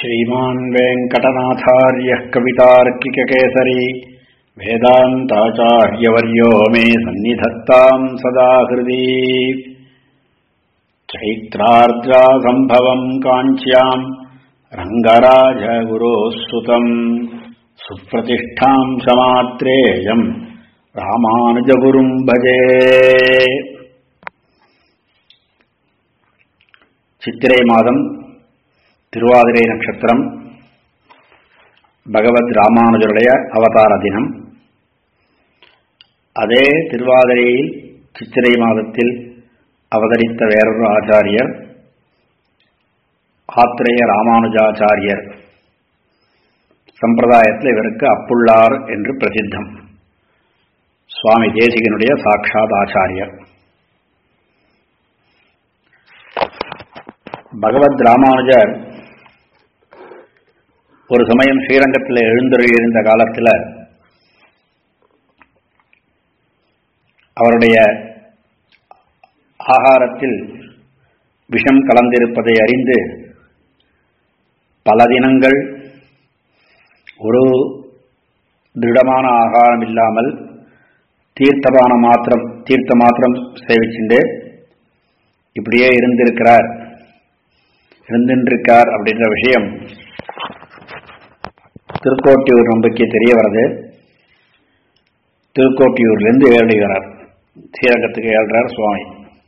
श्रीमान् वेङ्कटनाथार्यः कवितार्किककेसरी वेदान्ताचार्यवर्यो मे सन्निधत्ताम् सदा हृदि चैत्रार्द्रासम्भवम् काञ्च्याम् रङ्गराजगुरोः सुतम् सुप्रतिष्ठाम् समात्रेयम् रामानुजगुरुम् भजे சித்திரை மாதம் திருவாதிரை நட்சத்திரம் பகவத் ராமானுஜருடைய அவதார தினம் அதே திருவாதிரையில் சித்திரை மாதத்தில் அவதரித்த வேறொரு ஆச்சாரியர் ஆத்திரேய ராமானுஜாச்சாரியர் சம்பிரதாயத்தில் இவருக்கு அப்புள்ளார் என்று பிரசித்தம் சுவாமி தேசிகனுடைய சாட்சாத் ஆச்சாரியர் பகவத் ராமானுஜர் ஒரு சமயம் ஸ்ரீரங்கத்தில் எழுந்தருளியிருந்த காலத்தில் அவருடைய ஆகாரத்தில் விஷம் கலந்திருப்பதை அறிந்து பல தினங்கள் ஒரு திருடமான ஆகாரம் இல்லாமல் தீர்த்தபான மாத்திரம் தீர்த்த மாத்திரம் சேவிச்சுண்டு இப்படியே இருந்திருக்கிறார் இருந்திருக்கார் அப்படின்ற விஷயம் திருக்கோட்டியூர் நம்பிக்கை தெரிய வருது திருக்கோட்டியூர்லேருந்து ஏழுகிறார் ஸ்ரீரங்கத்துக்கு ஏழ்றார் சுவாமி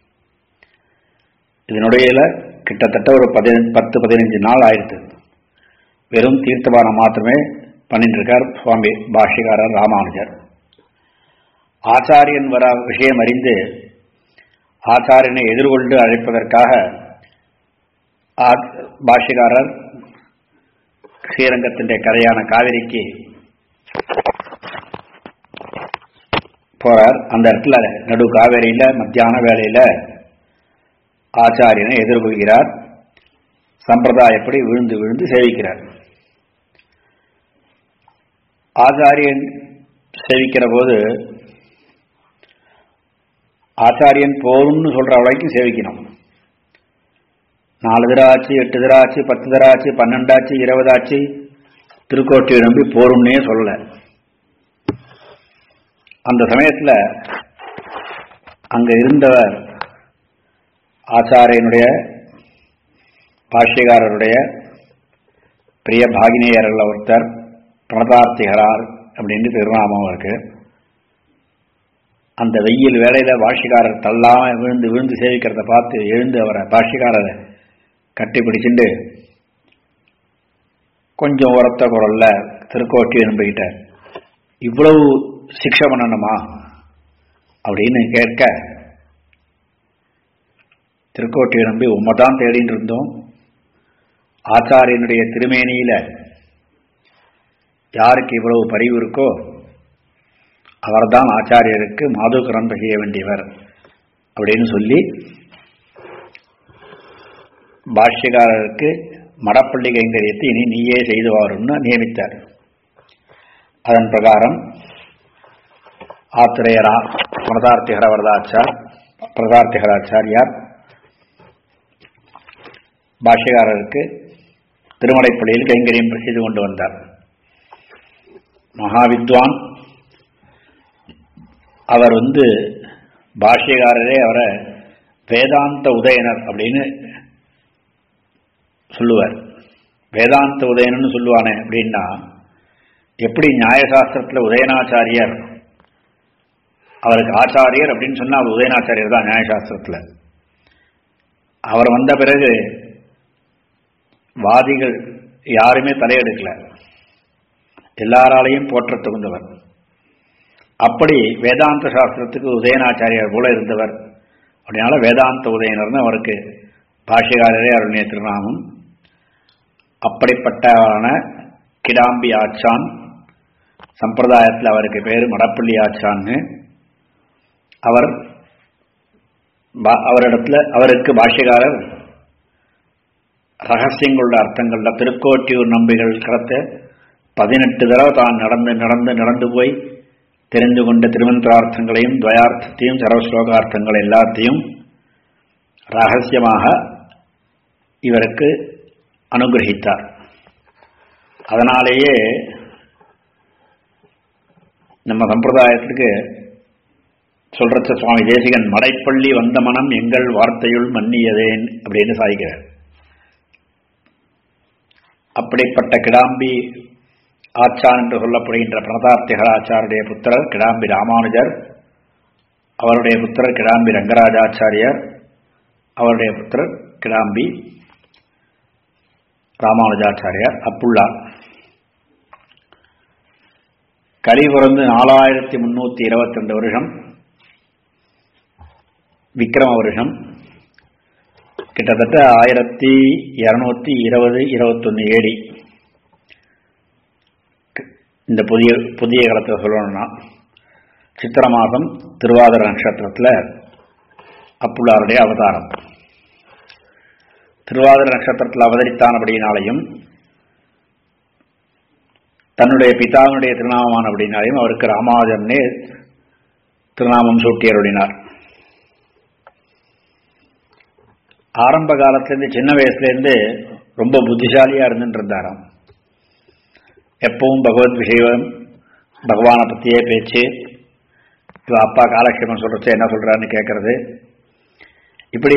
இதனுடைய கிட்டத்தட்ட ஒரு பதி பத்து பதினஞ்சு நாள் ஆயிடுது வெறும் தீர்த்தபானம் மாத்திரமே பண்ணிட்டு இருக்கார் சுவாமி பாஷ்யக்காரர் ராமானுஜர் ஆச்சாரியன் வர விஷயம் அறிந்து ஆச்சாரியனை எதிர்கொண்டு அழைப்பதற்காக பாஷ்யக்காரர் ஸ்ரீரங்கத்தின் கரையான காவிரிக்கு போறார் அந்த இடத்துல நடு காவேரியில மத்தியான வேலையில ஆச்சாரியனை எதிர்கொள்கிறார் சம்பிரதாயப்படி விழுந்து விழுந்து சேவிக்கிறார் ஆச்சாரியன் சேவிக்கிற போது ஆச்சாரியன் போதும்னு சொல்ற வரைக்கும் சேவிக்கணும் நாலு தராச்சு எட்டு தராச்சு பத்து தராச்சு பன்னெண்டாச்சு இருபதாச்சு திருக்கோட்டியை நம்பி போரும்னே சொல்லல அந்த சமயத்துல அங்க இருந்தவர் ஆச்சாரியனுடைய பாஷ்யகாரருடைய பிரிய பாகினேயர்கள் ஒருத்தர் பிரணதார்த்திகரார் அப்படின்னு திருநாமம் இருக்கு அந்த வெயில் வேலையில பாஷ்யக்காரர் தள்ளாம விழுந்து விழுந்து சேவிக்கிறத பார்த்து எழுந்து அவரை பாஷ்யக்காரரை கட்டி பிடிச்சிட்டு கொஞ்சம் உரத்த குரல்ல திருக்கோட்டி அனுப்பிக்கிட்ட இவ்வளவு சிக்ஷை பண்ணணுமா அப்படின்னு கேட்க திருக்கோட்டி நம்பி உண்மைதான் தேடிட்டு இருந்தோம் ஆச்சாரியனுடைய திருமேனியில யாருக்கு இவ்வளவு பரிவு இருக்கோ அவர்தான் ஆச்சாரியருக்கு மாதுகரம் செய்ய வேண்டியவர் அப்படின்னு சொல்லி பாஷ்யக்காரருக்கு மடப்பள்ளி கைங்கரியத்தை இனி நீயே செய்து வாரும்னு நியமித்தார் அதன் பிரகாரம் ஆத்திரேயரா பிரதார்த்திகர வரதாச்சார் பிரதார்த்திகராச்சாரியார் பாஷ்யக்காரருக்கு திருமலைப்பள்ளியில் கைங்கரியம் செய்து கொண்டு வந்தார் மகாவித்வான் அவர் வந்து பாஷ்யக்காரரே அவரை வேதாந்த உதயனர் அப்படின்னு சொல்லுவார் வேதாந்த உதயனன்னு சொல்லுவானே அப்படின்னா எப்படி நியாயசாஸ்திரத்தில் உதயனாச்சாரியர் அவருக்கு ஆச்சாரியர் அப்படின்னு சொன்னா அவர் உதயனாச்சாரியர் தான் நியாயசாஸ்திரத்தில் அவர் வந்த பிறகு வாதிகள் யாருமே தலையெடுக்கல எல்லாராலையும் போற்ற தகுந்தவர் அப்படி வேதாந்த சாஸ்திரத்துக்கு உதயனாச்சாரியர் போல இருந்தவர் அப்படினால வேதாந்த உதயனர்னு அவருக்கு பாஷ்யகாரரே அருணிய திருநாமம் அப்படிப்பட்டவரான கிடாம்பி ஆச்சான் சம்பிரதாயத்தில் அவருக்கு பேர் மடப்பள்ளி ஆச்சான்னு அவர் அவரிடத்துல அவருக்கு பாஷ்யகாரர் ரகசியங்களோட அர்த்தங்கள்ல திருக்கோட்டியூர் நம்பிகள் கடத்த பதினெட்டு தடவை தான் நடந்து நடந்து நடந்து போய் தெரிந்து கொண்ட திருமந்திரார்த்தங்களையும் துவயார்த்தத்தையும் சரவஸ்லோகார்த்தங்கள் எல்லாத்தையும் ரகசியமாக இவருக்கு அனுகிரகித்தார் அதனாலேயே நம்ம சம்பிரதாயத்துக்கு சொல்றச்ச சுவாமி தேசிகன் மடைப்பள்ளி வந்த மனம் எங்கள் வார்த்தையுள் மன்னியதேன் அப்படின்னு சாய்கிறார் அப்படிப்பட்ட கிடாம்பி ஆச்சான் என்று சொல்லப்படுகின்ற பிரணதார்த்திகர ஆச்சாருடைய புத்திரர் கிடாம்பி ராமானுஜர் அவருடைய புத்திரர் கிடாம்பி ரங்கராஜாச்சாரியர் அவருடைய புத்திரர் கிடாம்பி ராமானுஜாச்சாரியார் அப்புள்ளா கலி பிறந்து நாலாயிரத்தி முன்னூத்தி இருபத்தி ரெண்டு வருஷம் விக்ரம வருஷம் கிட்டத்தட்ட ஆயிரத்தி இருநூத்தி இருபது இருபத்தொன்னு ஏடி இந்த புதிய புதிய காலத்தில் சொல்லணும்னா சித்திர மாதம் திருவாதிர நட்சத்திரத்தில் அப்புள்ளாருடைய அவதாரம் திருவாதிர நட்சத்திரத்தில் அவதரித்தான் அப்படின்னாலையும் தன்னுடைய பிதாவினுடைய திருநாமமான அப்படின்னாலையும் அவருக்கு ராமானுஜன்னே திருநாமம் சூட்டியருடினார் ஆரம்ப காலத்திலேருந்து சின்ன வயசுலேருந்து ரொம்ப புத்திசாலியா இருந்துட்டு இருந்தாராம் எப்பவும் பகவத் விஷயம் பகவானை பற்றியே பேச்சு இவ அப்பா காலக்ஷேமம் சொல்றது என்ன சொல்றாருன்னு கேட்கறது இப்படி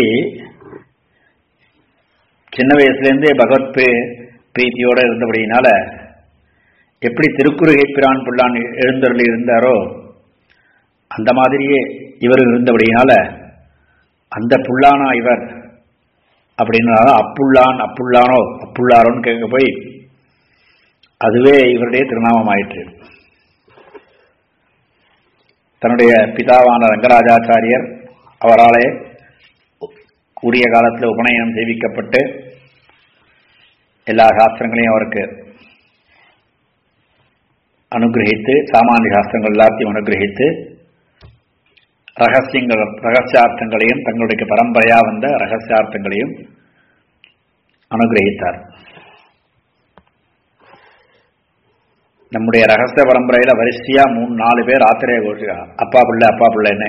சின்ன வயசுலேருந்தே பகவத் பிரீத்தியோட இருந்தபடியினால எப்படி திருக்குறுகை பிரான் புள்ளான் எழுந்தருளி இருந்தாரோ அந்த மாதிரியே இவர் இருந்தபடியினால அந்த புல்லானா இவர் அப்படின்னால அப்புள்ளான் அப்புள்ளானோ அப்புள்ளாரோன்னு கேட்க போய் அதுவே இவருடைய திருநாமம் ஆயிற்று தன்னுடைய பிதாவான ரங்கராஜாச்சாரியர் அவராலே உரிய காலத்தில் உபநயனம் செய்விக்கப்பட்டு எல்லா சாஸ்திரங்களையும் அவருக்கு அனுகிரகித்து சாமானிய சாஸ்திரங்கள் எல்லாத்தையும் அனுகிரகித்து ரகசியங்கள் ரகசியார்த்தங்களையும் தங்களுடைய பரம்பரையா வந்த ரகசியார்த்தங்களையும் அனுகிரகித்தார் நம்முடைய ரகசிய பரம்பரையில வரிசையா மூணு நாலு பேர் ஆத்திரைய கோஷிகா அப்பா பிள்ளை அப்பா பிள்ளைன்னு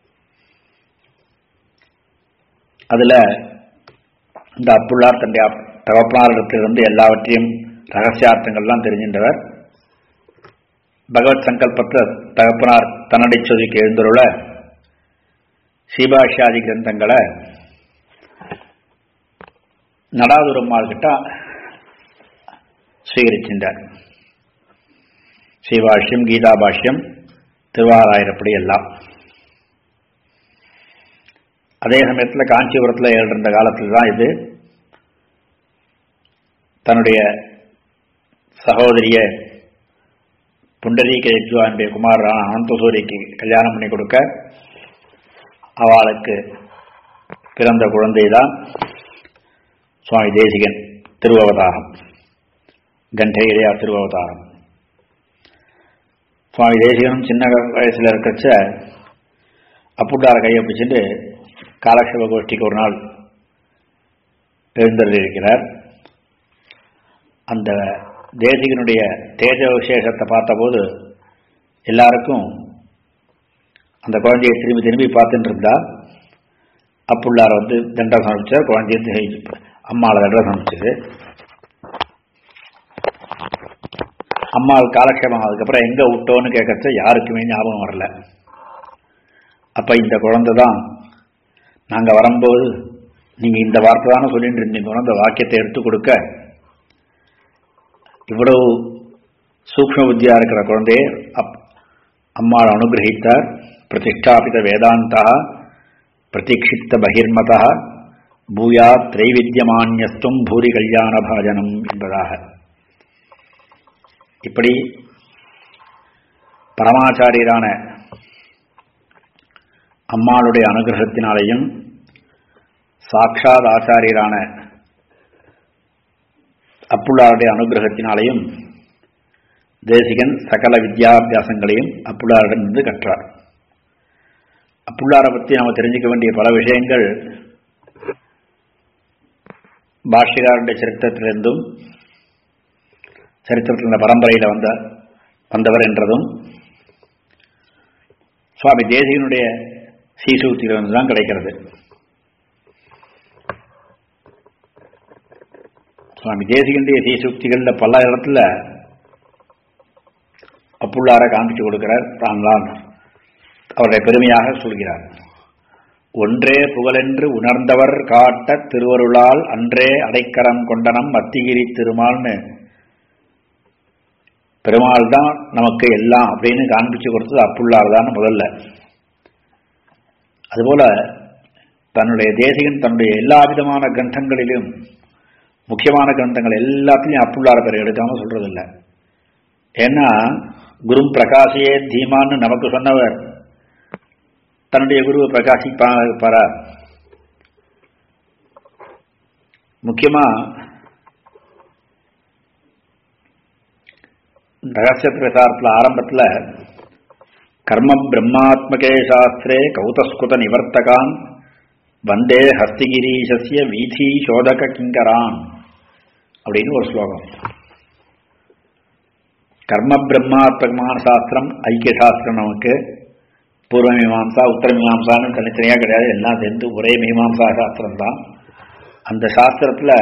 அதுல இந்த அப்புள்ளார் தன்னுடைய தகப்பனாரிடத்திலிருந்து எல்லாவற்றையும் ரகசியார்த்தங்கள்லாம் தெரிஞ்சின்றவர் பகவத் சங்கல்பத்தை தகப்பனார் தன்னடை சொதிக்கு எழுந்துள்ள சீபாஷாதி கிரந்தங்களை நடாதுரம்மாள் கிட்ட ஸ்வீகரிச்சின்றார் ஸ்ரீபாஷ்யம் கீதாபாஷ்யம் திருவாராயிரப்படி எல்லாம் அதே சமயத்தில் காஞ்சிபுரத்தில் எழுந்த காலத்தில் தான் இது தன்னுடைய சகோதரிய புண்டரீக யஜ்வானுடைய குமாரான அனந்தசூரிக்கு கல்யாணம் பண்ணி கொடுக்க அவளுக்கு பிறந்த குழந்தை தான் சுவாமி தேசிகன் திருவவதாரம் கண்டையிலேயா திருவவதாரம் சுவாமி தேசிகனும் சின்ன வயசுல இருக்கச்ச அப்புட்டார கையை பிடிச்சிட்டு காலக்ஷேப கோஷ்டிக்கு ஒரு நாள் எழுந்திருக்கிறார் அந்த தேசிகனுடைய தேஜ விசேஷத்தை பார்த்தபோது எல்லாருக்கும் அந்த குழந்தையை திரும்பி திரும்பி பார்த்துட்டு இருந்தா அப்புள்ளார் வந்து தண்டம் சமைச்சார் குழந்தைய அம்மாவை தண்டம் சமைச்சது அம்மாள் காலக்ஷேபம் அதுக்கப்புறம் எங்க விட்டோன்னு கேட்கறச்ச யாருக்குமே ஞாபகம் வரல அப்ப இந்த குழந்தை தான் நாங்க வரும்போது நீங்க இந்த வார்த்தை தானே சொல்லிட்டு இருந்தீங்க அந்த வாக்கியத்தை எடுத்து கொடுக்க இவ்வளவு சூக்ம புத்தியா இருக்கிற குழந்தையை அம்மாள் அனுகிரகித்தார் பிரதிஷ்டாபித வேதாந்தா பிரதீட்சித்த பகிர்மதா பூயா திரைவித்தியமானியஸ்துவம் பூரி கல்யாண பாஜனம் என்பதாக இப்படி பரமாச்சாரியரான அம்மாளுடைய அனுகிரகத்தினாலேயும் சாட்சாத் ஆச்சாரியரான அப்புள்ளாருடைய அனுகிரகத்தினாலேயும் தேசிகன் சகல வித்யாபியாசங்களையும் அப்புள்ளாரிடமிருந்து கற்றார் அப்புள்ளாரை பற்றி நாம் தெரிஞ்சுக்க வேண்டிய பல விஷயங்கள் பாஷ்யகாருடைய சரித்திரத்திலிருந்தும் சரித்திரத்தில் இந்த பரம்பரையில் வந்த வந்தவர் என்றதும் சுவாமி தேசிகனுடைய சீசூத்திலிருந்து தான் கிடைக்கிறது சுவாமி தேசிகண்டிய சீசுக்திகளில் பல இடத்துல அப்புள்ளார காண்பிச்சு கொடுக்கிறார் தாங்களான் அவருடைய பெருமையாக சொல்கிறார் ஒன்றே புகழென்று உணர்ந்தவர் காட்ட திருவருளால் அன்றே அடைக்கரம் கொண்டனம் மத்திகிரி திருமால்னு பெருமாள் தான் நமக்கு எல்லாம் அப்படின்னு காண்பிச்சு கொடுத்தது அப்புள்ளார் தான் முதல்ல அதுபோல தன்னுடைய தேசிகன் தன்னுடைய எல்லா விதமான கிரந்தங்களிலும் முக்கியமான கிரந்தங்கள் எல்லாத்துலையும் அப்புள்ளார பேர் எடுக்காம சொல்றதில்லை ஏன்னா குரு பிரகாசியே தீமான்னு நமக்கு சொன்னவர் தன்னுடைய குருவை பிரகாசிப்பார முக்கியமா ரகசிய பிரசாரத்தில் ஆரம்பத்தில் கர்ம பிரம்மாத்மகே சாஸ்திரே கௌதஸ்குத நிவர்த்தகான் வந்தே ஹஸ்திகிரீசஸ்ய வீதி சோதக கிங்கரான் அப்படின்னு ஒரு ஸ்லோகம் கர்ம பிரம்மாத்மகமான சாஸ்திரம் ஐக்கிய சாஸ்திரம் நமக்கு பூர்வ மீமாம்சா உத்தர மீமாம்சான்னு தனித்தனியாக கிடையாது எல்லாம் சேர்ந்து ஒரே மீமாம்சா சாஸ்திரம் தான் அந்த சாஸ்திரத்தில்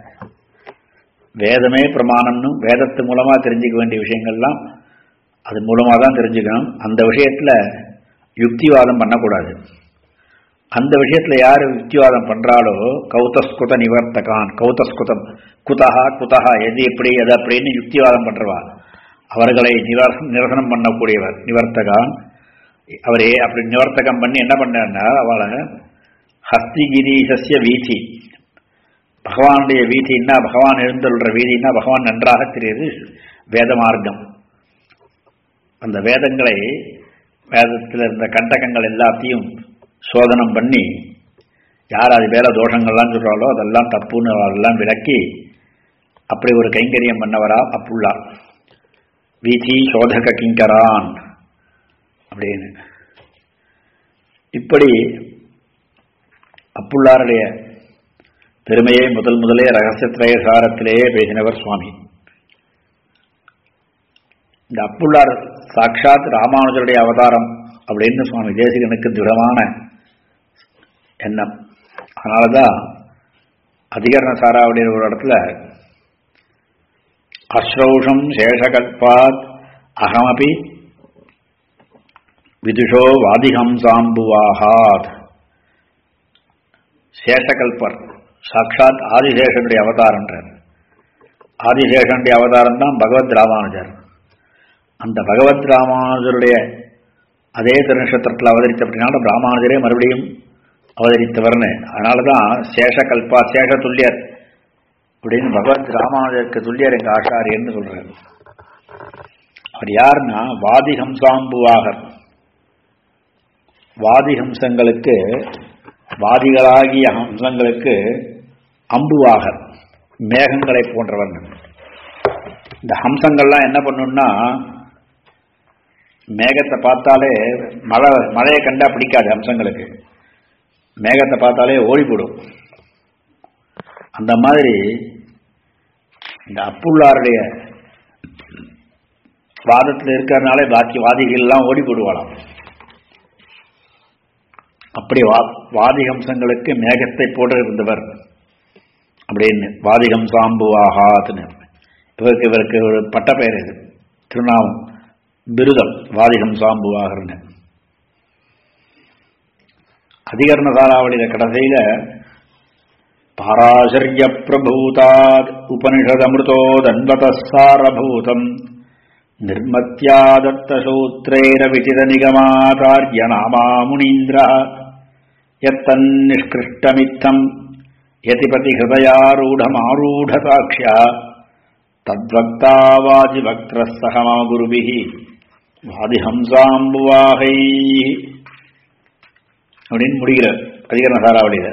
வேதமே பிரமாணம்னு வேதத்து மூலமாக தெரிஞ்சுக்க வேண்டிய விஷயங்கள்லாம் அது மூலமாக தான் தெரிஞ்சுக்கணும் அந்த விஷயத்தில் யுக்திவாதம் பண்ணக்கூடாது அந்த விஷயத்தில் யார் யுக்திவாதம் பண்ணுறாலோ கௌதஸ்குத நிவர்த்தகான் கௌதஸ்குதம் குதஹா குதஹா எது எப்படி எது அப்படின்னு யுக்திவாதம் பண்ணுறவா அவர்களை நிவர்ச நிரசனம் பண்ணக்கூடியவர் நிவர்த்தகான் அவரே அப்படி நிவர்த்தகம் பண்ணி என்ன பண்ணார்னா அவளை ஹஸ்திகிரீசஸ்ய வீதி பகவானுடைய வீதின்னா பகவான் எழுந்துள்ள வீதின்னா பகவான் நன்றாக தெரியுது வேத மார்க்கம் அந்த வேதங்களை வேதத்தில் இருந்த கண்டகங்கள் எல்லாத்தையும் சோதனம் பண்ணி யார் அது வேலை தோஷங்கள்லாம் சொல்கிறாலோ அதெல்லாம் தப்புன்னு அதெல்லாம் விளக்கி அப்படி ஒரு கைங்கரியம் பண்ணவரா அப்புள்ளா வீதி சோதக கிங்கரான் அப்படின்னு இப்படி அப்புள்ளாருடைய பெருமையை முதல் முதலே ரகசியத்திரய சாரத்திலேயே பேசினவர் சுவாமி இந்த அப்புள்ளார் சாட்சாத் ராமானுஜருடைய அவதாரம் அப்படின்னு சுவாமி தேசிகனுக்கு திடமான எண்ணம் அதனாலதான் அதிகரண சாராவுடைய ஒரு இடத்துல அஸ்ரௌஷம் சேஷகல்பாத் அகமபி விதுஷோ வாதிகம்சாம்புவாகாத் சேஷகல்பர் சாட்சாத் ஆதிசேஷனுடைய அவதாரன்றார் ஆதிசேஷனுடைய அவதாரம் தான் பகவத் ராமானுஜர் அந்த பகவத் ராமானுஜருடைய அதே திருநட்சத்திரத்தில் அவதரித்தபடினால ராமானுஜரே மறுபடியும் அவதரித்தவர்னு அதனால தான் சேஷகல்பா சேஷ துல்லியர் அப்படின்னு பகவத் ராமானுஜருக்கு துல்லியர் எங்க ஆச்சாரியன்னு சொல்றாரு அவர் யாருன்னா வாதிஹம்சாம்புவாகர் வாதிஹம்சங்களுக்கு வாதிகளாகிய ஹம்சங்களுக்கு அம்புவாகர் மேகங்களை போன்றவர் இந்த ஹம்சங்கள்லாம் என்ன பண்ணுன்னா மேகத்தை பார்த்தாலே மழை மழையை கண்டா பிடிக்காது ஹம்சங்களுக்கு மேகத்தை பார்த்தாலே ஓடி போடும் அந்த மாதிரி இந்த அப்புள்ளாருடைய வாதத்தில் இருக்கிறதுனாலே பாக்கி வாதிகள்லாம் ஓடி போடுவாளாம் அப்படி வா வாதிகம்சங்களுக்கு மேகத்தை போட்டு இருந்தவர் அப்படின்னு வாதிகம்சாம்புவாகாதுன்னு இவருக்கு இவருக்கு ஒரு பட்டப்பெயர் இது திருநாமம் பிருதம் வாதிகம்சாம்புவாகர்னு அதிகரண தாராவளியில கடைசியில பாராசரிய பிரபூதாத் உபனிஷதமிருதோ தன்வதாரபூதம் निर्मत्यादत्तसूत्रैरविचितनिगमाचार्य नामा मुनीन्द्रः यत्तन्निष्कृष्टमित्थम् यतिपतिहृदयारूढमारूढसाक्ष्या तद्वक्ता वाजिवक्त्रः सह मम गुरुभिः வாதிஹம்சாம்புவாகை அப்படின்னு முடிகிற அதிகரண சாராவளியில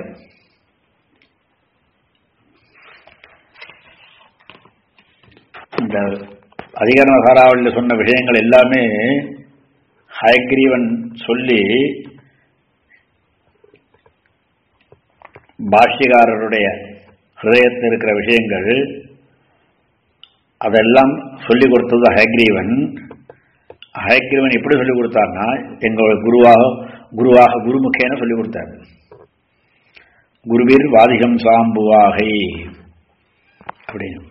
இந்த அதிகரண சாராவளியில் சொன்ன விஷயங்கள் எல்லாமே ஹயக்ரீவன் சொல்லி பாஷ்யகாரருடைய ஹிருதயத்தில் இருக்கிற விஷயங்கள் அதெல்லாம் சொல்லிக் கொடுத்தது ஹயக்ரீவன் ஹயக்ரீவன் எப்படி சொல்லிக் கொடுத்தார்னா எங்களோட குருவாக குருவாக குருமுகேன சொல்லிக் கொடுத்தார் குருவீர் வாதிகம் சாம்புவாகை அப்படின்னு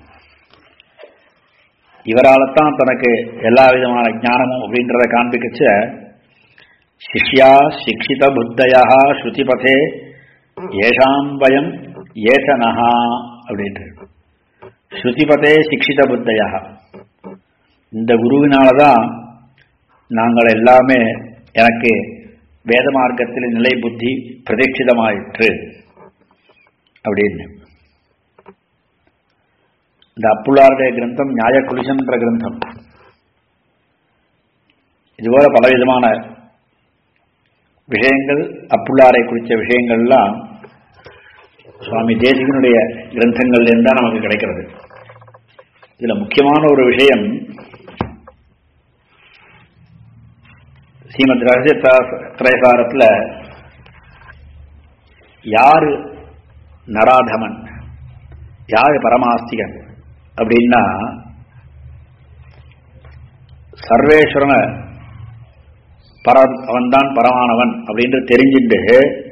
இவரால்தான் தனக்கு எல்லா விதமான ஞானமும் அப்படின்றத காண்பிக்கச்ச சிஷ்யா சிக்ஷித புத்தயா ஸ்ருதிபதே ஏஷாம் பயம் ஏசனஹா அப்படின்ட்டு ஸ்ருதிபதே சிக்ஷித புத்தயா இந்த குருவினாலதான் நாங்கள் எல்லாமே எனக்கு வேத மார்க்கத்தில் நிலை புத்தி பிரதீட்சிதமாயிற்று அப்படின்னு இந்த அப்புள்ளாருடைய கிரந்தம் நியாய குலிசன்ற கிரந்தம் இதுபோல பலவிதமான விஷயங்கள் அப்புள்ளாரை குறித்த விஷயங்கள்லாம் சுவாமி தேசிகனுடைய கிரந்தங்கள்ல இருந்தா நமக்கு கிடைக்கிறது இதுல முக்கியமான ஒரு விஷயம் ஸ்ரீமத் ரகசிய திரைசாரத்துல யாரு நராதமன் யாரு பரமாஸ்திகன் அப்படின்னா சர்வேஸ்வரன பர அவன்தான் பரமானவன் அப்படின்னு தெரிஞ்சுட்டு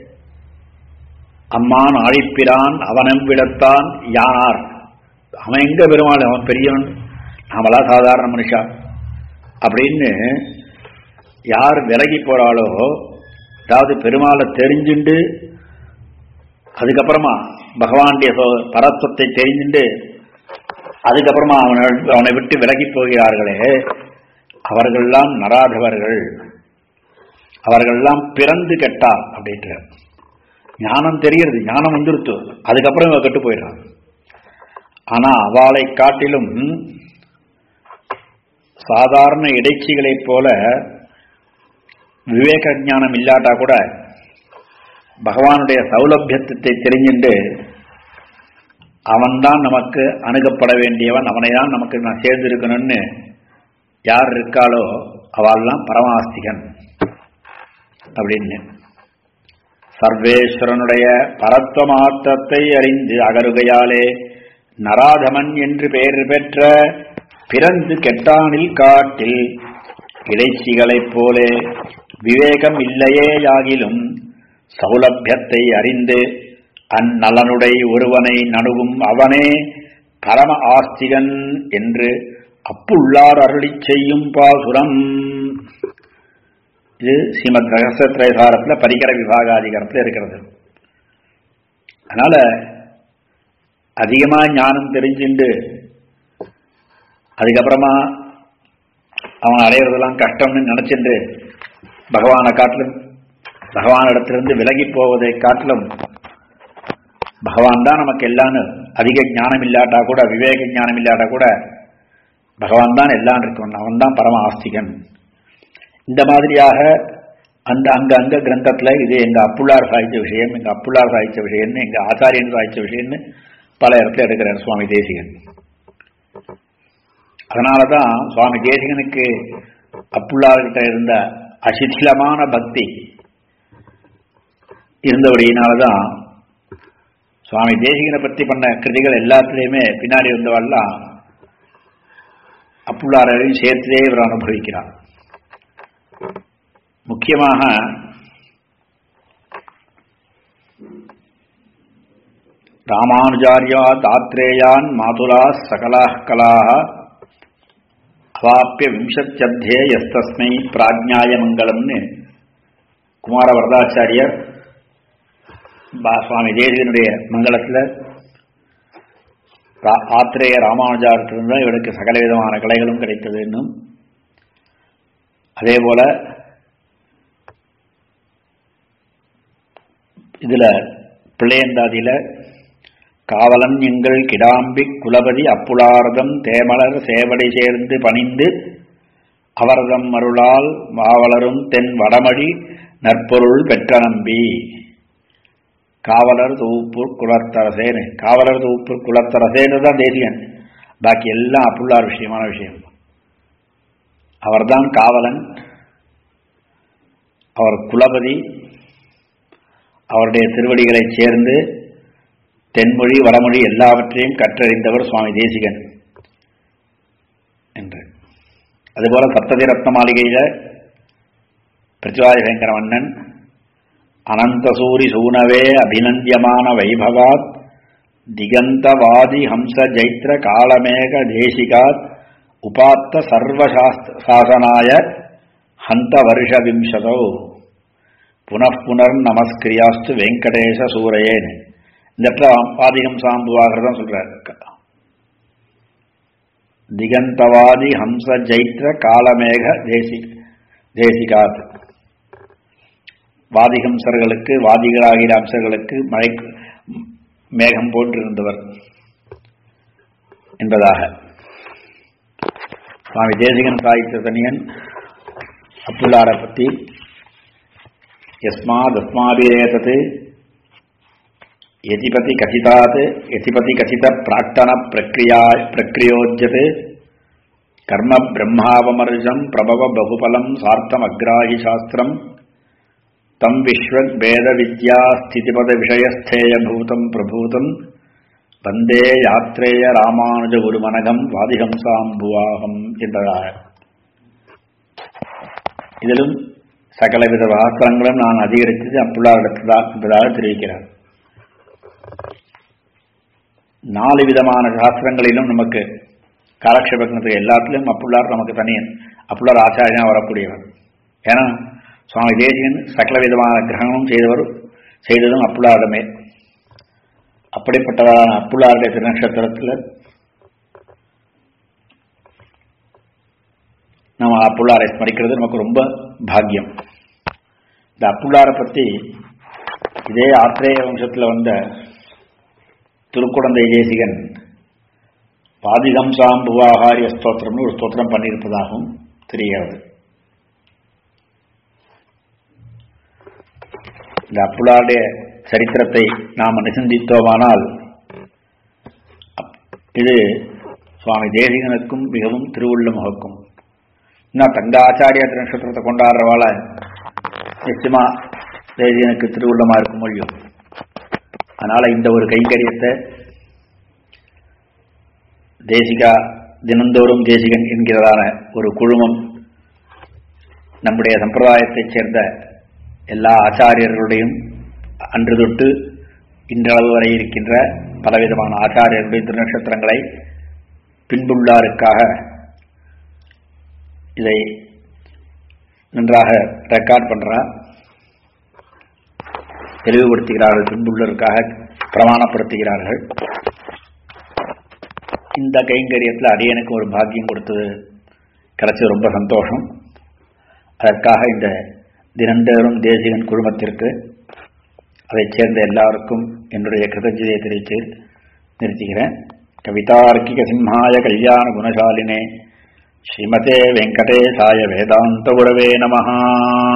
அம்மான் ஆழிப்பிரான் அவனம் விடத்தான் யானார் அவன் எங்க பெருமாள் அவன் பெரியவன் நாமளா சாதாரண மனுஷா அப்படின்னு யார் விலகி போறாளோ அதாவது பெருமாளை தெரிஞ்சுண்டு அதுக்கப்புறமா பகவானுடைய பரத்துவத்தை தெரிஞ்சுண்டு அதுக்கப்புறமா அவனை அவனை விட்டு விலகி போகிறார்களே அவர்கள்லாம் நராதவர்கள் அவர்கள்லாம் பிறந்து கெட்டார் அப்படின்ற ஞானம் தெரிகிறது ஞானம் வந்துருத்து அதுக்கப்புறம் இவன் கெட்டு போயிடுறான் ஆனா அவளை காட்டிலும் சாதாரண இடைச்சிகளைப் போல விவேக ஞானம் இல்லாட்டா கூட பகவானுடைய சௌலபியத்தை தெரிஞ்சுண்டு அவன்தான் நமக்கு அணுகப்பட வேண்டியவன் அவனை தான் நமக்கு நான் சேர்ந்திருக்கணும்னு யார் இருக்காளோ அவள்லாம் பரமாஸ்திகன் அப்படின்னு சர்வேஸ்வரனுடைய பரத்வ மாற்றத்தை அறிந்து அகருகையாலே நராதமன் என்று பெயர் பெற்ற பிறந்து கெட்டானில் காட்டில் இடைச்சிகளைப் போலே விவேகம் இல்லையேயாகிலும் சௌலபியத்தை அறிந்து அந்நலனுடை ஒருவனை நணுகும் அவனே பரம ஆஸ்திகன் என்று அப்புள்ளார் அருளி செய்யும் பாசுரம் இது ஸ்ரீமத் ரகசியத்திரேசாரத்தில் பரிகர விபாகாதிகாரத்தில் இருக்கிறது அதனால அதிகமா ஞானம் தெரிஞ்சுண்டு அதுக்கப்புறமா அவன் அடையிறதெல்லாம் கஷ்டம்னு நினைச்சுட்டு பகவானை காட்டிலும் பகவான் இடத்திலிருந்து விலகி போவதை காட்டிலும் பகவான் தான் நமக்கு எல்லான்னு அதிக ஞானம் இல்லாட்டா கூட விவேக ஞானம் இல்லாட்டா கூட பகவான் தான் எல்லாம் இருக்கணும் அவன் தான் பரம ஆஸ்திகன் இந்த மாதிரியாக அந்த அங்க அங்க கிரந்தத்துல இது எங்க அப்புள்ளார் சாதித்த விஷயம் எங்க அப்புள்ளார் சாதித்த விஷயம்னு எங்க ஆச்சாரியன் சாதித்த விஷயம்னு பல இடத்துல எடுக்கிறார் சுவாமி தேசிகன் அதனாலதான் சுவாமி தேசிகனுக்கு அப்புள்ளார்கிட்ட இருந்த அசிதிலமான பக்தி இருந்தபடியினாலதான் சுவாமி தேசிகனை பற்றி பண்ண கிருதிகள் எல்லாத்துலேயுமே பின்னாடி வந்தவெல்லாம் அப்புள்ளாரையும் சேர்த்தே இவர் அனுபவிக்கிறார் முக்கியமாக ராமானுஜாரியா தாத்ரேயான் மாதுலா சகலா கலாக அவாப்பிய விம்சத்தியத்தே எஸ்தஸ்மை பிராஜ்ஞாய மங்களம்னு குமார வரதாச்சாரியர் சுவாமி தேசிகனுடைய மங்களத்தில் ஆத்திரேய ராமானுஜாரத்திலிருந்து தான் இவருக்கு சகல விதமான கலைகளும் கிடைத்தது இன்னும் அதே போல இதுல பிள்ளையந்தாதியில காவலன் எங்கள் கிடாம்பி குலபதி அப்புலாரதம் தேமலர் சேவடை சேர்ந்து பணிந்து அவரதம் அருளால் மாவலரும் தென் வடமழி நற்பொருள் பெற்ற நம்பி காவலர் தொகுப்பூர் குலத்தரசேன்னு காவலர் தொகுப்பூர் குலத்தரசேன்னு தான் தேசியன் பாக்கி எல்லாம் அப்புள்ளார் விஷயமான விஷயம் அவர்தான் காவலன் அவர் குலபதி அவருடைய திருவடிகளை சேர்ந்து தென்மொழி வடமொழி எல்லாவற்றையும் கற்றறிந்தவர் சுவாமி தேசிகன் என்று அதுபோல சப்ததி ரத்ன மாளிகையில பிருத்திவாதி சங்கர மன்னன் அனந்தசூரி சூனவே அபிநந்தியமான வைபவாத் திகந்தவாதி ஹம்ச ஜைத்ர காலமேக தேசிகாத் உபாத்த சர்வசாஸ்திர சாசனாய ஹந்த வருஷ விம்சதோ புனப்புனர் நமஸ்கிரியாஸ்து வெங்கடேச சூரையேன் இந்த இடத்துல ஆதிகம் சாம்புவாகிறதான் சொல்றார் திகந்தவாதி ஹம்ச ஜைத்ர காலமேக தேசி தேசிகாத் வாதிகம்சர்களுக்கு வாதிகளாகிற அம்சர்களுக்கு மழை மேகம் போன்றிருந்தவர் என்பதாக சுவாமி தேசிகன் சாகித்ய தனியன் அப்புள்ளாரை பற்றி யஸ்மாத் அஸ்மாபிரேதத் யதிபதி கசிதாத் யதிபதி கசித பிராக்தன பிரக்ரியா பிரக்ரியோஜ்யத் கர்ம பிரம்மாவமர்ஜம் பிரபவ பகுபலம் சார்த்தம் அக்ராஹி சாஸ்திரம் தம் விஸ்வத் வேத வித்யா ஸ்திதிபத விஷயஸ்தேய பூதம் பிரபூதம் வந்தே யாத்ரேய ராமானுஜ குருமனகம் வாதிகம்சாம்புவாகம் என்றதாக இதிலும் சகலவித வாஸ்திரங்களும் நான் அதிகரித்தது அப்புள்ளாரிடத்துதான் என்பதாக தெரிவிக்கிறார் நாலு விதமான சாஸ்திரங்களிலும் நமக்கு காலக்ஷேபத்தினத்துக்கு எல்லாத்திலும் அப்புள்ளார் நமக்கு தனியன் அப்புள்ளார் ஆச்சாரியம் வரக்கூடியவர் ஏன்னா சுவாமி தேசியன் சகல விதமான கிரகணமும் செய்தவர் செய்ததும் அப்புள்ளாரிடமே அப்படிப்பட்டவரான அப்புள்ளாருடைய திருநட்சத்திரத்தில் நம்ம அப்புள்ளாரை ஸ்மரிக்கிறது நமக்கு ரொம்ப பாக்கியம் இந்த அப்புள்ளாரை பற்றி இதே ஆத்திரேய வம்சத்தில் வந்த திருக்குடந்தை தேசிகன் பாதிகம்சாம்புவாகாரிய ஸ்தோத்திரம்னு ஒரு ஸ்தோத்திரம் பண்ணியிருப்பதாகவும் தெரிகிறது இந்த அப்புளாருடைய சரித்திரத்தை நாம் அனுசந்தித்தோமானால் இது சுவாமி தேசிகனுக்கும் மிகவும் திருவுள்ள முகக்கும் இன்னும் தங்க ஆச்சாரிய நட்சத்திரத்தை கொண்டாடுறவால நிச்சயமா தேசிகனுக்கு திருவுள்ளமா இருக்கும் மொழியும் அதனால இந்த ஒரு கைங்கரியத்தை தேசிகா தினந்தோறும் தேசிகன் என்கிறதான ஒரு குழுமம் நம்முடைய சம்பிரதாயத்தைச் சேர்ந்த எல்லா ஆச்சாரியர்களுடையும் அன்று தொட்டு இன்றளவு வரை இருக்கின்ற பலவிதமான ஆச்சாரியர்களுடைய திருநட்சத்திரங்களை பின்புள்ளாருக்காக இதை நன்றாக ரெக்கார்ட் பண்றா தெளிவுபடுத்துகிறார்கள் பின்புள்ளருக்காக பிரமாணப்படுத்துகிறார்கள் இந்த கைங்கரியத்தில் அடியனுக்கு ஒரு பாக்கியம் கொடுத்தது கிடைச்சது ரொம்ப சந்தோஷம் அதற்காக இந்த தினந்தோறும் தேசிகன் குழுமத்திற்கு அதைச் சேர்ந்த எல்லாருக்கும் என்னுடைய கிருதஜதையை தெரிவித்து நிறுத்துகிறேன் கவிதார்க்கிக சிம்ஹாய கல்யாண குணசாலினே ஸ்ரீமதே வெங்கடேசாய வேதாந்த குரவே நமஹா